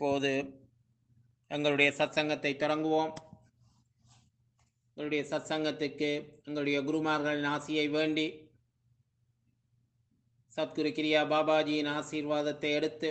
இப்போது எங்களுடைய சத்சங்கத்தை தொடங்குவோம் எங்களுடைய சத்சங்கத்துக்கு எங்களுடைய குருமார்களின் ஆசியை வேண்டி சத்குரு கிரியா பாபாஜியின் ஆசீர்வாதத்தை எடுத்து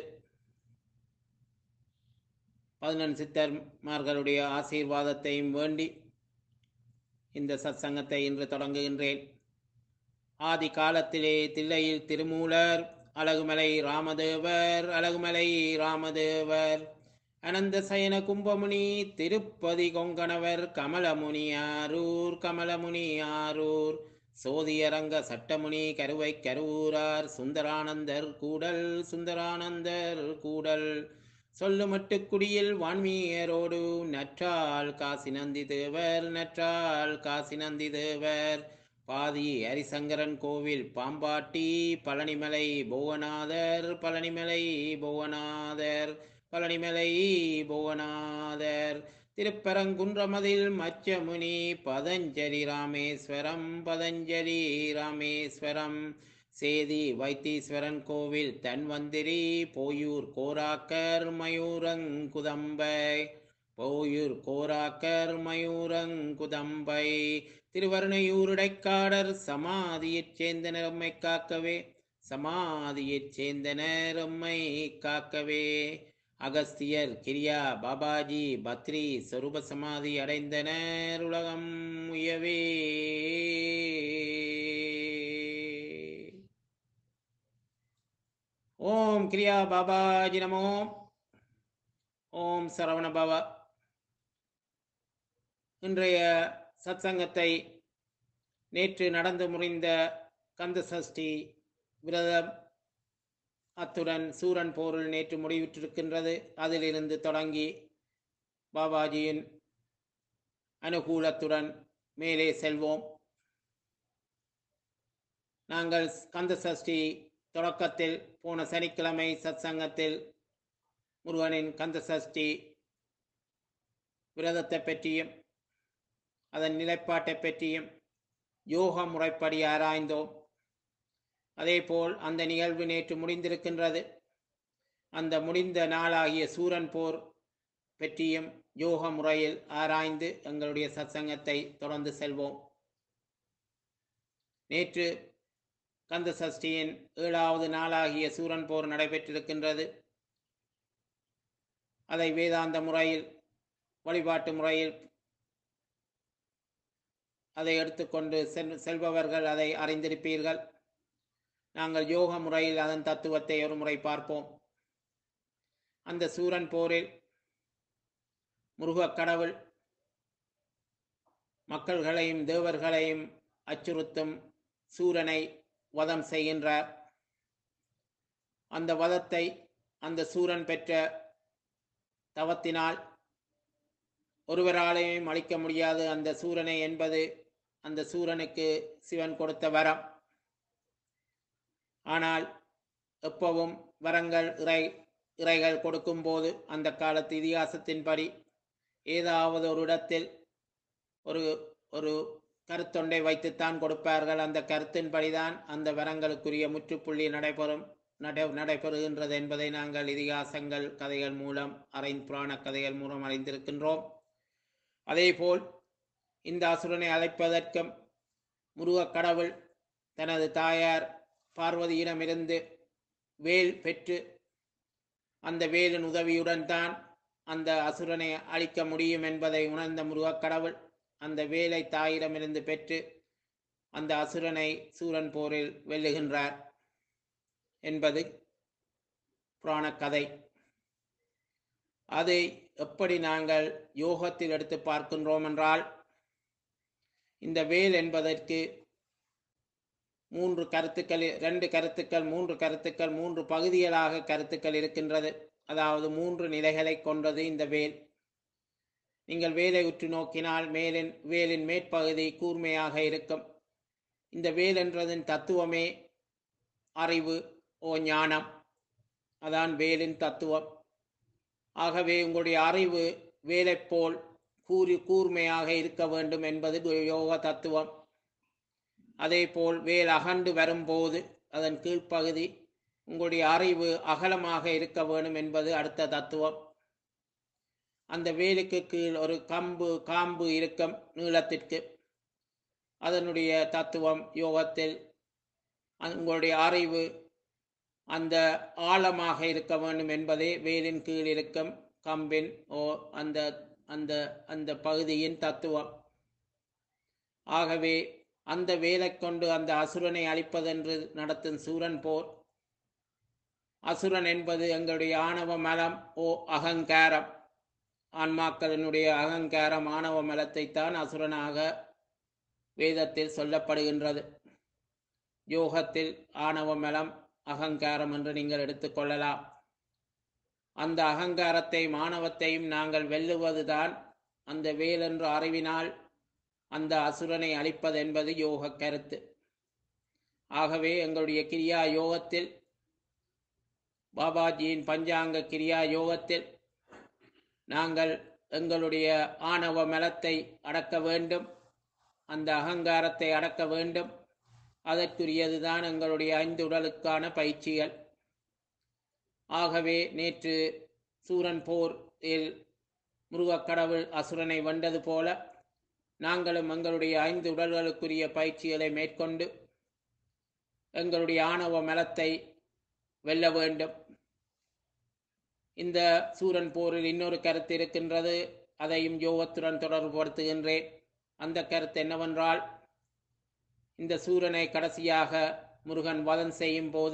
பதினெண் சித்தர்மார்களுடைய ஆசீர்வாதத்தையும் வேண்டி இந்த சத்சங்கத்தை இன்று தொடங்குகின்றேன் ஆதி காலத்திலே தில்லையில் திருமூலர் அழகுமலை ராமதேவர் அழகுமலை ராமதேவர் அனந்த சயன கும்பமுனி திருப்பதி கொங்கணவர் கமலமுனி ஆரூர் கமலமுனி ஆரூர் சோதியரங்க சட்டமுனி கருவை கருவூரார் சுந்தரானந்தர் கூடல் சுந்தரானந்தர் கூடல் சொல்லுமட்டுக்குடியில் வான்மீயரோடு நற்றால் காசி நந்தி தேவர் நற்றால் காசி நந்தி தேவர் பாதி ஹரிசங்கரன் கோவில் பாம்பாட்டி பழனிமலை புவனாதர் பழனிமலை புவனாதர் பழனிமலை புவனாதர் திருப்பரங்குன்றமதில் மச்சமுனி பதஞ்சலி ராமேஸ்வரம் பதஞ்சலி ராமேஸ்வரம் சேதி வைத்தீஸ்வரன் கோவில் தன்வந்திரி போயூர் கோராக்கர் மயூரங்குதம்பை போயூர் கோராக்கர் மயூரங்குதம்பை திருவருணையூருடைக்காடர் சமாதியைச் சேர்ந்த நிறம்மை காக்கவே சமாதியைச் சேர்ந்த நிறம்மை காக்கவே அகஸ்தியர் கிரியா பாபாஜி பத்ரி சொரூப சமாதி அடைந்தனர் உலகம் உயவே ஓம் கிரியா பாபாஜி நமோ ஓம் சரவண பவ இன்றைய சத்சங்கத்தை நேற்று நடந்து முடிந்த கந்த சஷ்டி விரதம் அத்துடன் சூரன் போரில் நேற்று முடிவுற்றிருக்கின்றது அதிலிருந்து தொடங்கி பாபாஜியின் அனுகூலத்துடன் மேலே செல்வோம் நாங்கள் கந்த சஷ்டி தொடக்கத்தில் போன சனிக்கிழமை சத்சங்கத்தில் முருகனின் கந்த சஷ்டி விரதத்தை பற்றியும் அதன் நிலைப்பாட்டை பற்றியும் யோக முறைப்படி ஆராய்ந்தோம் அதேபோல் அந்த நிகழ்வு நேற்று முடிந்திருக்கின்றது அந்த முடிந்த நாளாகிய சூரன் போர் பற்றியும் யோக முறையில் ஆராய்ந்து எங்களுடைய சத்சங்கத்தை தொடர்ந்து செல்வோம் நேற்று கந்த சஷ்டியின் ஏழாவது நாளாகிய சூரன் போர் நடைபெற்றிருக்கின்றது அதை வேதாந்த முறையில் வழிபாட்டு முறையில் அதை எடுத்துக்கொண்டு செல் செல்பவர்கள் அதை அறிந்திருப்பீர்கள் நாங்கள் யோக முறையில் அதன் தத்துவத்தை ஒரு முறை பார்ப்போம் அந்த சூரன் போரில் முருகக் கடவுள் மக்கள்களையும் தேவர்களையும் அச்சுறுத்தும் சூரனை வதம் செய்கின்றார் அந்த வதத்தை அந்த சூரன் பெற்ற தவத்தினால் ஒருவராலேயும் அழிக்க முடியாது அந்த சூரனை என்பது அந்த சூரனுக்கு சிவன் கொடுத்த வரம் ஆனால் எப்பவும் வரங்கள் இறை இறைகள் கொடுக்கும்போது அந்த காலத்து இதிகாசத்தின்படி ஏதாவது ஒரு இடத்தில் ஒரு ஒரு கருத்தொண்டை வைத்துத்தான் கொடுப்பார்கள் அந்த கருத்தின்படிதான் அந்த வரங்களுக்குரிய முற்றுப்புள்ளி நடைபெறும் நடை நடைபெறுகின்றது என்பதை நாங்கள் இதிகாசங்கள் கதைகள் மூலம் அரை புராண கதைகள் மூலம் அறிந்திருக்கின்றோம் அதேபோல் இந்த அசுரனை அழைப்பதற்கும் முருகக் கடவுள் தனது தாயார் பார்வதியிடமிருந்து வேல் பெற்று அந்த வேலின் உதவியுடன் தான் அந்த அசுரனை அழிக்க முடியும் என்பதை உணர்ந்த முருகக் கடவுள் அந்த வேலை தாயிடமிருந்து பெற்று அந்த அசுரனை சூரன் போரில் வெல்லுகின்றார் என்பது புராணக் கதை அதை எப்படி நாங்கள் யோகத்தில் எடுத்து பார்க்கின்றோம் என்றால் இந்த வேல் என்பதற்கு மூன்று கருத்துக்கள் ரெண்டு கருத்துக்கள் மூன்று கருத்துக்கள் மூன்று பகுதிகளாக கருத்துக்கள் இருக்கின்றது அதாவது மூன்று நிலைகளை கொண்டது இந்த வேல் நீங்கள் வேலை உற்று நோக்கினால் மேலின் வேலின் மேற்பகுதி கூர்மையாக இருக்கும் இந்த வேல் என்றதன் தத்துவமே அறிவு ஓ ஞானம் அதான் வேலின் தத்துவம் ஆகவே உங்களுடைய அறிவு வேலைப் போல் கூறி கூர்மையாக இருக்க வேண்டும் என்பது யோக தத்துவம் அதேபோல் வேல் அகண்டு வரும்போது அதன் கீழ்ப்பகுதி உங்களுடைய அறிவு அகலமாக இருக்க வேண்டும் என்பது அடுத்த தத்துவம் அந்த வேலுக்கு கீழ் ஒரு கம்பு காம்பு இருக்கும் நீளத்திற்கு அதனுடைய தத்துவம் யோகத்தில் உங்களுடைய அறிவு அந்த ஆழமாக இருக்க வேண்டும் என்பதே வேலின் கீழ் இருக்கும் கம்பின் ஓ அந்த அந்த அந்த பகுதியின் தத்துவம் ஆகவே அந்த வேலை கொண்டு அந்த அசுரனை அழிப்பதென்று நடத்தும் சூரன் போர் அசுரன் என்பது எங்களுடைய ஆணவ மலம் ஓ அகங்காரம் ஆன்மாக்களினுடைய அகங்காரம் ஆணவ மலத்தை தான் அசுரனாக வேதத்தில் சொல்லப்படுகின்றது யோகத்தில் ஆணவ மலம் அகங்காரம் என்று நீங்கள் எடுத்துக்கொள்ளலாம் அந்த அகங்காரத்தை மாணவத்தையும் நாங்கள் வெல்லுவதுதான் அந்த வேல் என்ற அறிவினால் அந்த அசுரனை அழிப்பது என்பது யோக கருத்து ஆகவே எங்களுடைய கிரியா யோகத்தில் பாபாஜியின் பஞ்சாங்க கிரியா யோகத்தில் நாங்கள் எங்களுடைய ஆணவ மலத்தை அடக்க வேண்டும் அந்த அகங்காரத்தை அடக்க வேண்டும் அதற்குரியதுதான் எங்களுடைய ஐந்து உடலுக்கான பயிற்சிகள் ஆகவே நேற்று சூரன் போர் முருகக்கடவுள் அசுரனை வென்றது போல நாங்களும் எங்களுடைய ஐந்து உடல்களுக்குரிய பயிற்சிகளை மேற்கொண்டு எங்களுடைய ஆணவ மலத்தை வெல்ல வேண்டும் இந்த சூரன் போரில் இன்னொரு கருத்து இருக்கின்றது அதையும் யோகத்துடன் தொடர்புபடுத்துகின்றேன் அந்த கருத்து என்னவென்றால் இந்த சூரனை கடைசியாக முருகன் வதம் செய்யும் போது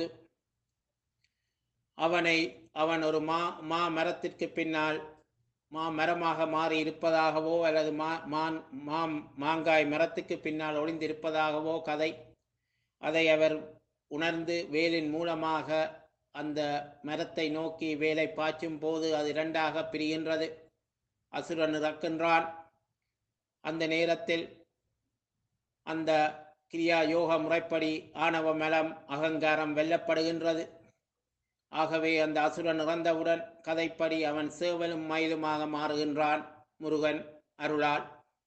அவனை அவன் ஒரு மா மா மரத்திற்கு பின்னால் மா மரமாக மாறி இருப்பதாகவோ அல்லது மா மான் மாம் மாங்காய் மரத்துக்கு பின்னால் ஒளிந்திருப்பதாகவோ கதை அதை அவர் உணர்ந்து வேலின் மூலமாக அந்த மரத்தை நோக்கி வேலை பாய்ச்சும் போது அது இரண்டாக பிரிகின்றது அசுரன் இறக்கின்றான் அந்த நேரத்தில் அந்த கிரியா யோக முறைப்படி ஆணவ மலம் அகங்காரம் வெல்லப்படுகின்றது ஆகவே அந்த அசுரன் இறந்தவுடன் கதைப்படி அவன் சேவலும் மயிலுமாக மாறுகின்றான் முருகன் அருளால்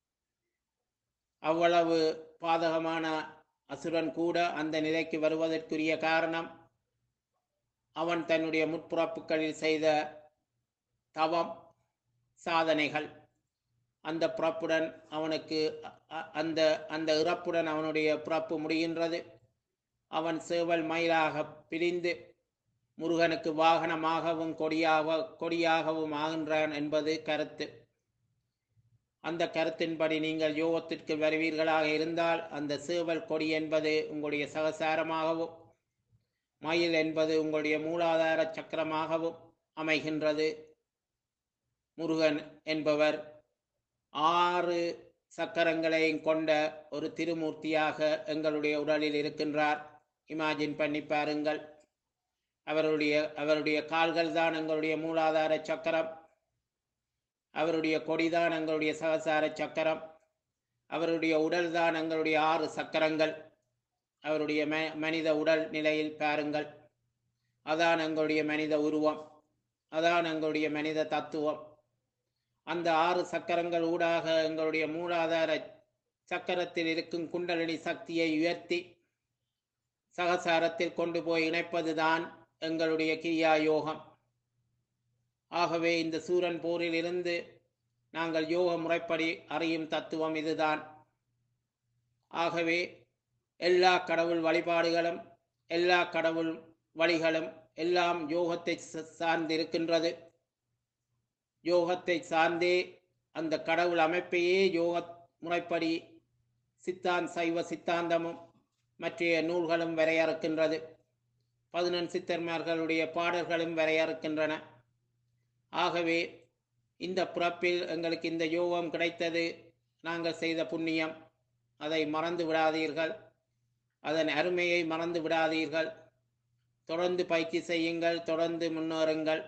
அவ்வளவு பாதகமான அசுரன் கூட அந்த நிலைக்கு வருவதற்குரிய காரணம் அவன் தன்னுடைய முற்பிறப்புகளில் செய்த தவம் சாதனைகள் அந்த பிறப்புடன் அவனுக்கு அந்த அந்த இறப்புடன் அவனுடைய பிறப்பு முடிகின்றது அவன் சேவல் மயிலாக பிரிந்து முருகனுக்கு வாகனமாகவும் கொடியாக கொடியாகவும் ஆகின்றான் என்பது கருத்து அந்த கருத்தின்படி நீங்கள் யோகத்திற்கு வருவீர்களாக இருந்தால் அந்த சேவல் கொடி என்பது உங்களுடைய சகசாரமாகவும் மயில் என்பது உங்களுடைய மூலாதார சக்கரமாகவும் அமைகின்றது முருகன் என்பவர் ஆறு சக்கரங்களையும் கொண்ட ஒரு திருமூர்த்தியாக எங்களுடைய உடலில் இருக்கின்றார் இமேஜின் பண்ணி பாருங்கள் அவருடைய அவருடைய கால்கள் தான் எங்களுடைய மூலாதார சக்கரம் அவருடைய கொடிதான் எங்களுடைய சகசார சக்கரம் அவருடைய உடல் தான் எங்களுடைய ஆறு சக்கரங்கள் அவருடைய ம மனித உடல் நிலையில் பாருங்கள் அதான் எங்களுடைய மனித உருவம் அதான் எங்களுடைய மனித தத்துவம் அந்த ஆறு சக்கரங்கள் ஊடாக எங்களுடைய மூலாதார சக்கரத்தில் இருக்கும் குண்டலினி சக்தியை உயர்த்தி சகசாரத்தில் கொண்டு போய் இணைப்பதுதான் எங்களுடைய கிரியா யோகம் ஆகவே இந்த சூரன் போரில் இருந்து நாங்கள் யோக முறைப்படி அறியும் தத்துவம் இதுதான் ஆகவே எல்லா கடவுள் வழிபாடுகளும் எல்லா கடவுள் வழிகளும் எல்லாம் யோகத்தை சார்ந்திருக்கின்றது யோகத்தை சார்ந்தே அந்த கடவுள் அமைப்பையே யோக முறைப்படி சித்தான் சைவ சித்தாந்தமும் மற்றைய நூல்களும் வரையறுக்கின்றது பதினெண் சித்தர்மார்களுடைய பாடல்களும் வரையறுக்கின்றன ஆகவே இந்த பிறப்பில் எங்களுக்கு இந்த யோகம் கிடைத்தது நாங்கள் செய்த புண்ணியம் அதை மறந்து விடாதீர்கள் அதன் அருமையை மறந்து விடாதீர்கள் தொடர்ந்து பயிற்சி செய்யுங்கள் தொடர்ந்து முன்னேறுங்கள்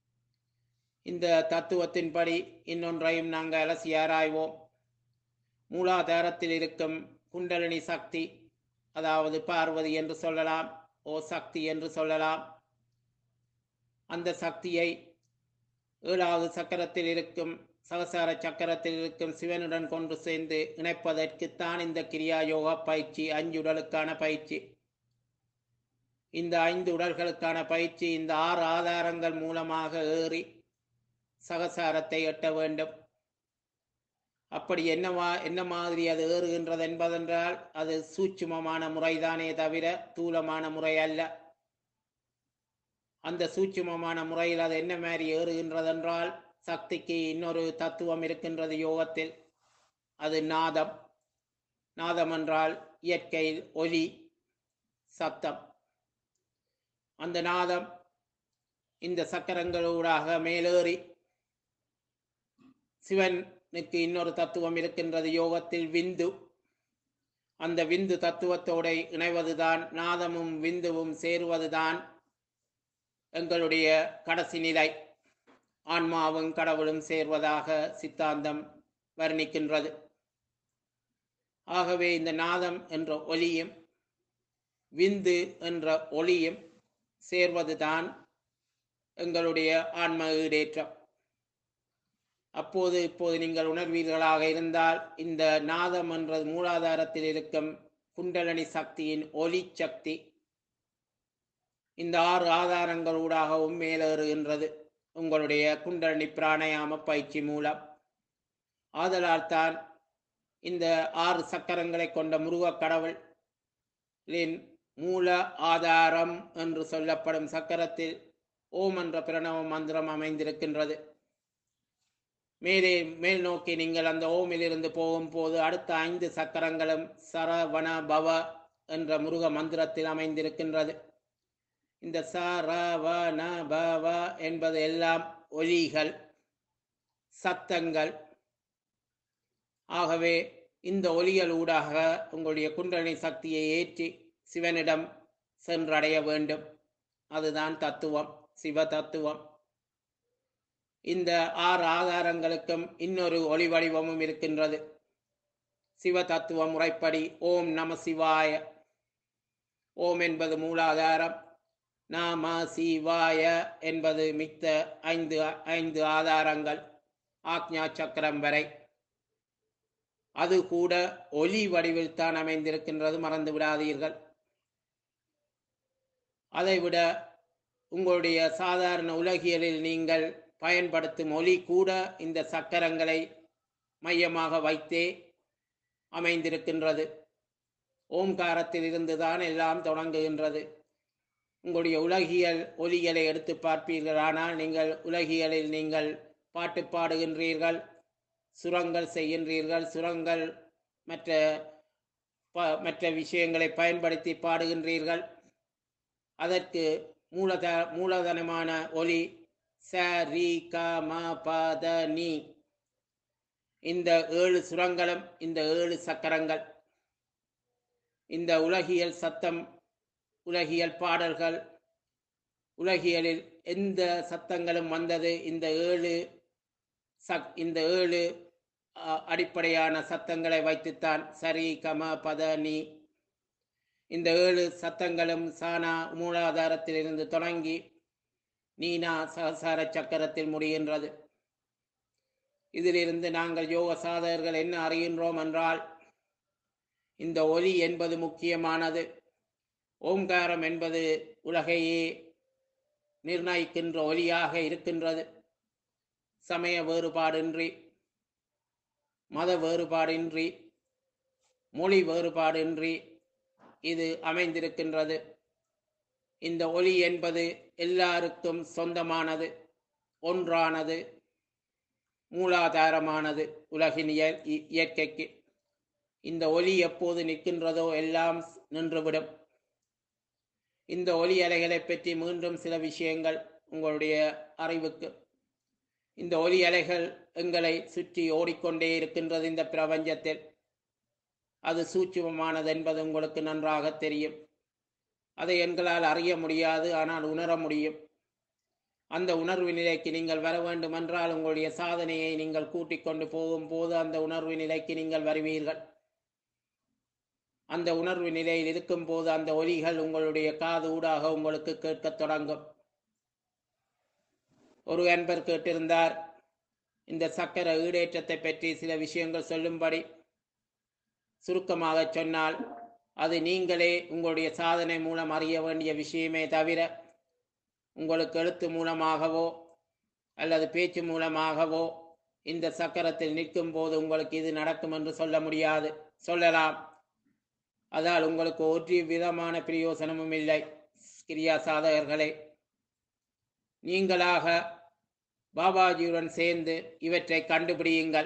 இந்த தத்துவத்தின்படி இன்னொன்றையும் நாங்கள் அலசி ஆராய்வோம் மூலாதாரத்தில் இருக்கும் குண்டலினி சக்தி அதாவது பார்வதி என்று சொல்லலாம் ஓ சக்தி என்று சொல்லலாம் அந்த சக்தியை ஏழாவது சக்கரத்தில் இருக்கும் சகசார சக்கரத்தில் இருக்கும் சிவனுடன் கொண்டு சேர்ந்து இணைப்பதற்குத்தான் இந்த கிரியா யோகா பயிற்சி அஞ்சு உடலுக்கான பயிற்சி இந்த ஐந்து உடல்களுக்கான பயிற்சி இந்த ஆறு ஆதாரங்கள் மூலமாக ஏறி சகசாரத்தை எட்ட வேண்டும் அப்படி என்னவா என்ன மாதிரி அது ஏறுகின்றது என்பதென்றால் அது சூட்சுமமான முறைதானே தவிர தூலமான முறை அல்ல அந்த சூட்சுமமான முறையில் அது என்ன மாதிரி ஏறுகின்றதென்றால் சக்திக்கு இன்னொரு தத்துவம் இருக்கின்றது யோகத்தில் அது நாதம் நாதம் என்றால் இயற்கையில் ஒலி சத்தம் அந்த நாதம் இந்த சக்கரங்களூடாக மேலேறி சிவனுக்கு இன்னொரு தத்துவம் இருக்கின்றது யோகத்தில் விந்து அந்த விந்து தத்துவத்தோட இணைவதுதான் நாதமும் விந்துவும் சேருவதுதான் எங்களுடைய கடைசி நிலை ஆன்மாவும் கடவுளும் சேர்வதாக சித்தாந்தம் வர்ணிக்கின்றது ஆகவே இந்த நாதம் என்ற ஒலியும் விந்து என்ற ஒளியும் சேர்வதுதான் எங்களுடைய ஆன்ம ஈடேற்றம் அப்போது இப்போது நீங்கள் உணர்வீர்களாக இருந்தால் இந்த நாதம் என்ற மூலாதாரத்தில் இருக்கும் குண்டலனி சக்தியின் ஒலி சக்தி இந்த ஆறு ஆதாரங்களூடாகவும் மேலேறுகின்றது உங்களுடைய குண்டலனி பிராணயாம பயிற்சி மூலம் ஆதலால் தான் இந்த ஆறு சக்கரங்களை கொண்ட முருகக் கடவுளின் மூல ஆதாரம் என்று சொல்லப்படும் சக்கரத்தில் ஓம் என்ற பிரணவ மந்திரம் அமைந்திருக்கின்றது மேலே மேல் நோக்கி நீங்கள் அந்த ஓமிலிருந்து போகும்போது அடுத்த ஐந்து சக்கரங்களும் சரவண பவ என்ற முருக மந்திரத்தில் அமைந்திருக்கின்றது இந்த ச ர வ ந ப வ என்பது எல்லாம் ஒலிகள் சத்தங்கள் ஆகவே இந்த ஒலிகள் ஊடாக உங்களுடைய குண்டலினி சக்தியை ஏற்றி சிவனிடம் சென்றடைய வேண்டும் அதுதான் தத்துவம் சிவ தத்துவம் இந்த ஆறு ஆதாரங்களுக்கும் இன்னொரு ஒளி வடிவமும் இருக்கின்றது சிவ தத்துவ முறைப்படி ஓம் நம சிவாய ஓம் என்பது மூலாதாரம் நாம சிவாய என்பது மித்த ஐந்து ஐந்து ஆதாரங்கள் ஆக்ஞா சக்கரம் வரை அது கூட ஒலி வடிவில் தான் அமைந்திருக்கின்றது மறந்து விடாதீர்கள் அதைவிட உங்களுடைய சாதாரண உலகியலில் நீங்கள் பயன்படுத்தும் ஒலி கூட இந்த சக்கரங்களை மையமாக வைத்தே அமைந்திருக்கின்றது ஓம்காரத்தில் இருந்துதான் எல்லாம் தொடங்குகின்றது உங்களுடைய உலகியல் ஒலிகளை எடுத்து பார்ப்பீர்களானால் நீங்கள் உலகியலில் நீங்கள் பாட்டு பாடுகின்றீர்கள் சுரங்கள் செய்கின்றீர்கள் சுரங்கள் மற்ற ப மற்ற விஷயங்களை பயன்படுத்தி பாடுகின்றீர்கள் அதற்கு மூலத மூலதனமான ஒலி ச ரி க ம ப த நீ இந்த ஏழு சுரங்களும் இந்த ஏழு சக்கரங்கள் இந்த உலகியல் சத்தம் உலகியல் பாடல்கள் உலகியலில் எந்த சத்தங்களும் வந்தது இந்த ஏழு சக் இந்த ஏழு அ, அடிப்படையான சத்தங்களை வைத்துத்தான் சரி கம பத நீ இந்த ஏழு சத்தங்களும் சானா மூலாதாரத்திலிருந்து தொடங்கி நீனா சகசார சக்கரத்தில் முடிகின்றது இதிலிருந்து நாங்கள் யோக சாதகர்கள் என்ன அறிகின்றோம் என்றால் இந்த ஒலி என்பது முக்கியமானது ஓம்காரம் என்பது உலகையே நிர்ணயிக்கின்ற ஒலியாக இருக்கின்றது சமய வேறுபாடின்றி மத வேறுபாடின்றி மொழி வேறுபாடின்றி இது அமைந்திருக்கின்றது இந்த ஒலி என்பது எல்லாருக்கும் சொந்தமானது ஒன்றானது மூலாதாரமானது உலகின் இய- இ- இயற்கைக்கு இந்த ஒலி எப்போது நிற்கின்றதோ எல்லாம் நின்றுவிடும் இந்த ஒலி அலைகளை பற்றி மீண்டும் சில விஷயங்கள் உங்களுடைய அறிவுக்கு இந்த ஒலி அலைகள் எங்களை சுற்றி ஓடிக்கொண்டே இருக்கின்றது இந்த பிரபஞ்சத்தில் அது சூட்சுமமானது என்பது உங்களுக்கு நன்றாக தெரியும் அதை எங்களால் அறிய முடியாது ஆனால் உணர முடியும் அந்த உணர்வு நிலைக்கு நீங்கள் வர வேண்டுமென்றால் உங்களுடைய சாதனையை நீங்கள் கூட்டிக் கொண்டு போகும்போது அந்த உணர்வு நிலைக்கு நீங்கள் வருவீர்கள் அந்த உணர்வு நிலையில் இருக்கும்போது அந்த ஒலிகள் உங்களுடைய காது ஊடாக உங்களுக்கு கேட்கத் தொடங்கும் ஒரு அன்பர் கேட்டிருந்தார் இந்த சக்கர ஈடேற்றத்தை பற்றி சில விஷயங்கள் சொல்லும்படி சுருக்கமாக சொன்னால் அது நீங்களே உங்களுடைய சாதனை மூலம் அறிய வேண்டிய விஷயமே தவிர உங்களுக்கு எழுத்து மூலமாகவோ அல்லது பேச்சு மூலமாகவோ இந்த சக்கரத்தில் நிற்கும் போது உங்களுக்கு இது நடக்கும் என்று சொல்ல முடியாது சொல்லலாம் அதால் உங்களுக்கு ஒரு விதமான பிரயோசனமும் இல்லை கிரியா சாதகர்களே நீங்களாக பாபாஜியுடன் சேர்ந்து இவற்றை கண்டுபிடியுங்கள்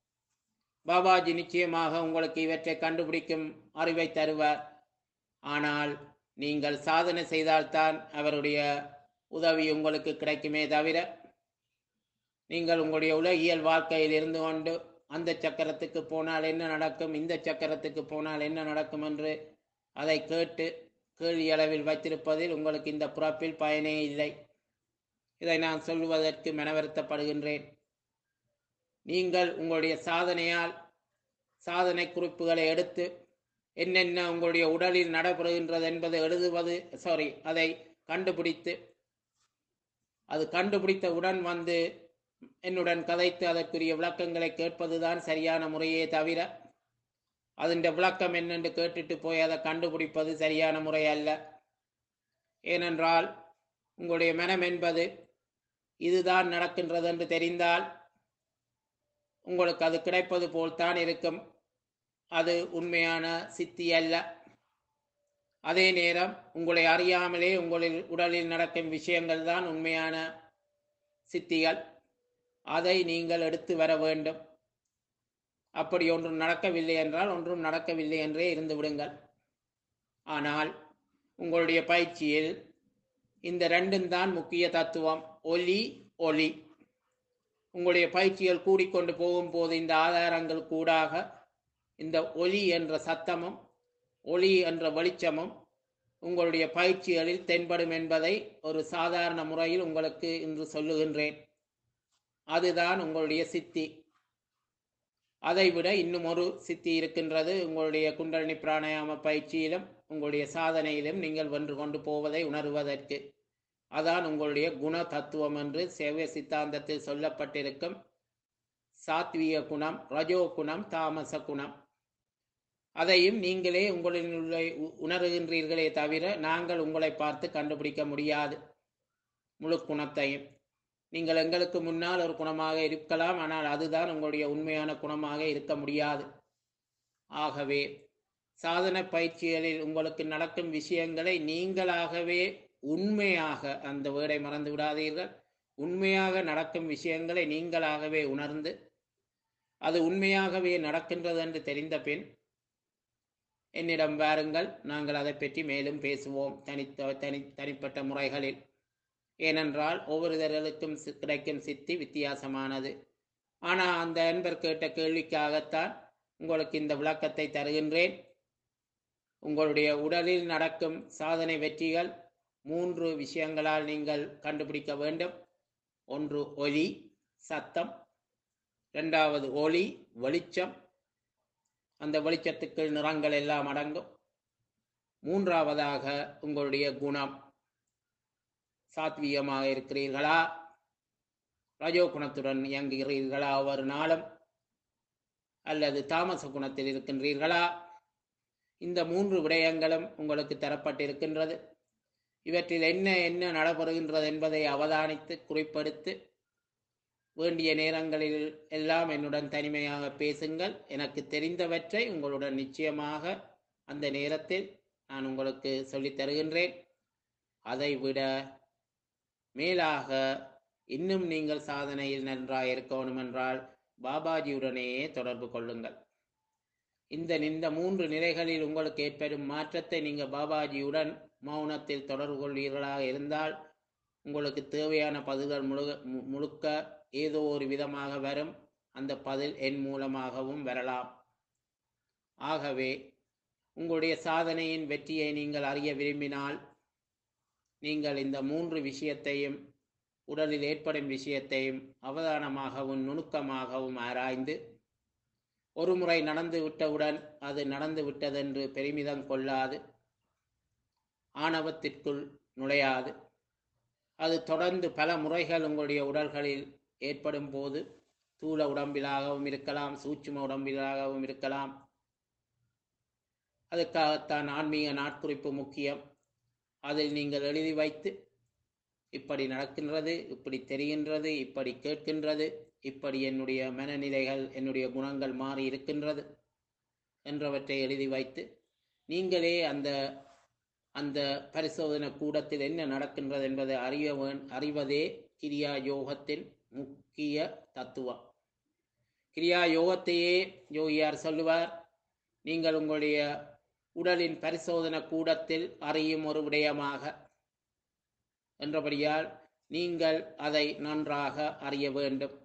பாபாஜி நிச்சயமாக உங்களுக்கு இவற்றை கண்டுபிடிக்கும் அறிவை தருவார் ஆனால் நீங்கள் சாதனை செய்தால்தான் அவருடைய உதவி உங்களுக்கு கிடைக்குமே தவிர நீங்கள் உங்களுடைய உலகியல் வாழ்க்கையில் இருந்து கொண்டு அந்த சக்கரத்துக்கு போனால் என்ன நடக்கும் இந்த சக்கரத்துக்கு போனால் என்ன நடக்கும் என்று அதை கேட்டு கேள்வி அளவில் வைத்திருப்பதில் உங்களுக்கு இந்த பிறப்பில் பயனே இல்லை இதை நான் சொல்வதற்கு மனவருத்தப்படுகின்றேன் நீங்கள் உங்களுடைய சாதனையால் சாதனை குறிப்புகளை எடுத்து என்னென்ன உங்களுடைய உடலில் நடைபெறுகின்றது என்பதை எழுதுவது சாரி அதை கண்டுபிடித்து அது கண்டுபிடித்தவுடன் வந்து என்னுடன் கதைத்து அதற்குரிய விளக்கங்களை கேட்பதுதான் சரியான முறையே தவிர அதன் விளக்கம் என்னென்று கேட்டுட்டு போய் அதை கண்டுபிடிப்பது சரியான முறை அல்ல ஏனென்றால் உங்களுடைய மனம் என்பது இதுதான் நடக்கின்றது என்று தெரிந்தால் உங்களுக்கு அது கிடைப்பது போல்தான் இருக்கும் அது உண்மையான சித்தி அல்ல அதே நேரம் உங்களை அறியாமலே உங்களில் உடலில் நடக்கும் விஷயங்கள் தான் உண்மையான சித்திகள் அதை நீங்கள் எடுத்து வர வேண்டும் அப்படி ஒன்றும் நடக்கவில்லை என்றால் ஒன்றும் நடக்கவில்லை என்றே இருந்து விடுங்கள் ஆனால் உங்களுடைய பயிற்சியில் இந்த ரெண்டும் தான் முக்கிய தத்துவம் ஒலி ஒளி உங்களுடைய பயிற்சிகள் கூடிக்கொண்டு போகும்போது இந்த ஆதாரங்கள் கூடாக இந்த ஒலி என்ற சத்தமும் ஒளி என்ற வெளிச்சமும் உங்களுடைய பயிற்சிகளில் தென்படும் என்பதை ஒரு சாதாரண முறையில் உங்களுக்கு இன்று சொல்லுகின்றேன் அதுதான் உங்களுடைய சித்தி அதைவிட இன்னும் ஒரு சித்தி இருக்கின்றது உங்களுடைய குண்டலினி பிராணாயாம பயிற்சியிலும் உங்களுடைய சாதனையிலும் நீங்கள் வென்று கொண்டு போவதை உணர்வதற்கு அதான் உங்களுடைய குண தத்துவம் என்று சேவை சித்தாந்தத்தில் சொல்லப்பட்டிருக்கும் சாத்வீக குணம் ரஜோ குணம் தாமச குணம் அதையும் நீங்களே உங்களின் உள்ள உணர்கின்றீர்களே தவிர நாங்கள் உங்களை பார்த்து கண்டுபிடிக்க முடியாது முழு குணத்தையும் நீங்கள் எங்களுக்கு முன்னால் ஒரு குணமாக இருக்கலாம் ஆனால் அதுதான் உங்களுடைய உண்மையான குணமாக இருக்க முடியாது ஆகவே சாதன பயிற்சிகளில் உங்களுக்கு நடக்கும் விஷயங்களை நீங்களாகவே உண்மையாக அந்த வேடை மறந்து விடாதீர்கள் உண்மையாக நடக்கும் விஷயங்களை நீங்களாகவே உணர்ந்து அது உண்மையாகவே நடக்கின்றது என்று தெரிந்த பின் என்னிடம் வாருங்கள் நாங்கள் அதை பற்றி மேலும் பேசுவோம் தனித்த தனி தனிப்பட்ட முறைகளில் ஏனென்றால் ஒவ்வொருத்தர்களுக்கும் சி- கிடைக்கும் சித்தி வித்தியாசமானது ஆனால் அந்த அன்பர் கேட்ட கேள்விக்காகத்தான் உங்களுக்கு இந்த விளக்கத்தை தருகின்றேன் உங்களுடைய உடலில் நடக்கும் சாதனை வெற்றிகள் மூன்று விஷயங்களால் நீங்கள் கண்டுபிடிக்க வேண்டும் ஒன்று ஒலி சத்தம் இரண்டாவது ஒளி வெளிச்சம் அந்த வெளிச்சத்துக்கு நிறங்கள் எல்லாம் அடங்கும் மூன்றாவதாக உங்களுடைய குணம் சாத்வீகமாக இருக்கிறீர்களா ரஜோ குணத்துடன் இயங்குகிறீர்களா ஒவ்வொரு நாளும் அல்லது தாமச குணத்தில் இருக்கின்றீர்களா இந்த மூன்று விடயங்களும் உங்களுக்கு தரப்பட்டிருக்கின்றது இவற்றில் என்ன என்ன நடைபெறுகின்றது என்பதை அவதானித்து குறிப்பெடுத்து வேண்டிய நேரங்களில் எல்லாம் என்னுடன் தனிமையாக பேசுங்கள் எனக்கு தெரிந்தவற்றை உங்களுடன் நிச்சயமாக அந்த நேரத்தில் நான் உங்களுக்கு சொல்லித் தருகின்றேன் அதை விட மேலாக இன்னும் நீங்கள் சாதனையில் நன்றாக இருக்கணும் என்றால் பாபாஜியுடனே தொடர்பு கொள்ளுங்கள் இந்த இந்த மூன்று நிலைகளில் உங்களுக்கு ஏற்படும் மாற்றத்தை நீங்கள் பாபாஜியுடன் மௌனத்தில் தொடர்பு கொள்வீர்களாக இருந்தால் உங்களுக்கு தேவையான பதில்கள் முழுக மு- முழுக்க ஏதோ ஒரு விதமாக வரும் அந்த பதில் என் மூலமாகவும் வரலாம் ஆகவே உங்களுடைய சாதனையின் வெற்றியை நீங்கள் அறிய விரும்பினால் நீங்கள் இந்த மூன்று விஷயத்தையும் உடலில் ஏற்படும் விஷயத்தையும் அவதானமாகவும் நுணுக்கமாகவும் ஆராய்ந்து ஒரு முறை நடந்து விட்டவுடன் அது நடந்து விட்டதென்று பெருமிதம் கொள்ளாது ஆணவத்திற்குள் நுழையாது அது தொடர்ந்து பல முறைகள் உங்களுடைய உடல்களில் ஏற்படும் போது தூள உடம்பிலாகவும் இருக்கலாம் சூட்சும உடம்பிலாகவும் இருக்கலாம் அதுக்காகத்தான் ஆன்மீக நாட்குறிப்பு முக்கியம் அதில் நீங்கள் எழுதி வைத்து இப்படி நடக்கின்றது இப்படி தெரிகின்றது இப்படி கேட்கின்றது இப்படி என்னுடைய மனநிலைகள் என்னுடைய குணங்கள் மாறி இருக்கின்றது என்றவற்றை எழுதி வைத்து நீங்களே அந்த அந்த பரிசோதனை கூடத்தில் என்ன நடக்கின்றது என்பதை அறிய வேண்- அறிவதே கிரியா யோகத்தின் முக்கிய தத்துவம் கிரியா யோகத்தையே யோகியார் சொல்லுவார் நீங்கள் உங்களுடைய உடலின் பரிசோதனை கூடத்தில் அறியும் ஒரு விடயமாக என்றபடியால் நீங்கள் அதை நன்றாக அறிய வேண்டும்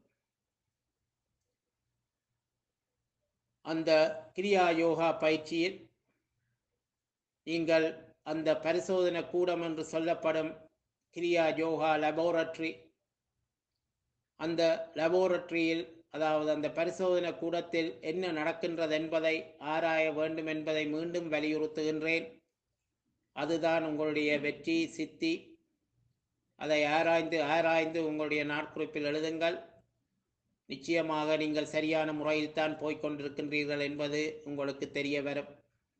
அந்த கிரியா யோகா பயிற்சியில் நீங்கள் அந்த பரிசோதனை கூடம் என்று சொல்லப்படும் கிரியா யோகா லெபோரட்டரி அந்த லெபோரட்டரியில் அதாவது அந்த பரிசோதனை கூடத்தில் என்ன நடக்கின்றது என்பதை ஆராய வேண்டும் என்பதை மீண்டும் வலியுறுத்துகின்றேன் அதுதான் உங்களுடைய வெற்றி சித்தி அதை ஆராய்ந்து ஆராய்ந்து உங்களுடைய நாட்குறிப்பில் எழுதுங்கள் நிச்சயமாக நீங்கள் சரியான முறையில்தான் போய்க் கொண்டிருக்கின்றீர்கள் என்பது உங்களுக்கு தெரிய வரும்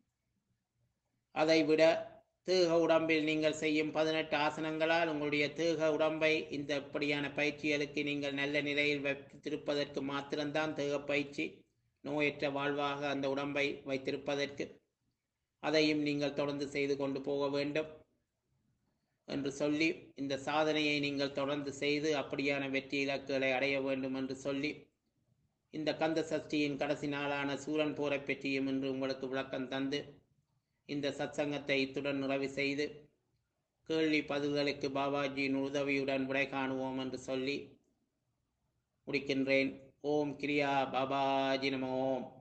அதைவிட தேக உடம்பில் நீங்கள் செய்யும் பதினெட்டு ஆசனங்களால் உங்களுடைய தேக உடம்பை இந்த இப்படியான பயிற்சிகளுக்கு நீங்கள் நல்ல நிலையில் வைத்திருப்பதற்கு மாத்திரம்தான் தேக பயிற்சி நோயற்ற வாழ்வாக அந்த உடம்பை வைத்திருப்பதற்கு அதையும் நீங்கள் தொடர்ந்து செய்து கொண்டு போக வேண்டும் என்று சொல்லி இந்த சாதனையை நீங்கள் தொடர்ந்து செய்து அப்படியான வெற்றி இலக்குகளை அடைய வேண்டும் என்று சொல்லி இந்த கந்த சஷ்டியின் கடைசி நாளான சூரன் போரை பற்றியும் இன்று உங்களுக்கு விளக்கம் தந்து இந்த சத்சங்கத்தை இத்துடன் நிறைவு செய்து கேள்வி பதில்களுக்கு பாபாஜியின் உதவியுடன் விடை காணுவோம் என்று சொல்லி முடிக்கின்றேன் ஓம் கிரியா பாபாஜி நம ஓம்